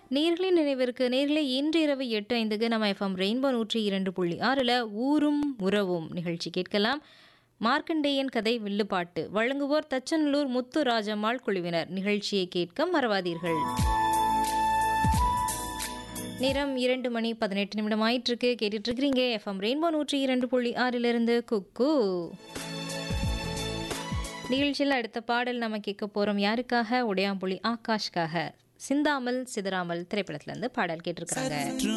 நேர்களின் நினைவிற்கு நேர்களே இன்று இரவு எட்டு ஐந்துக்கு நம்ம எஃப்எம் ரெயின்போ நூற்றி இரண்டு புள்ளி ஆறில் ஊரும் உறவும் நிகழ்ச்சி கேட்கலாம் மார்க்கண்டேயன் கதை வில்லுப்பாட்டு வழங்குவோர் தச்சநல்லூர் முத்து ராஜம்மாள் குழுவினர் நிகழ்ச்சியை கேட்க மறவாதீர்கள் நேரம் இரண்டு மணி பதினெட்டு நிமிடம் ஆயிட்டிருக்கு கேட்டுட்டு இருக்கிறீங்க எஃப்எம் ரெயின்போ நூற்றி இரண்டு புள்ளி ஆறிலிருந்து குக்கு நிகழ்ச்சியில் அடுத்த பாடல் நம்ம கேட்க போகிறோம் யாருக்காக உடையாம்புலி ஆகாஷ்காக சிந்தாமல் சிதறாமல் திரைப்படத்துலேருந்து பாடல் கேட்டிருக்காங்க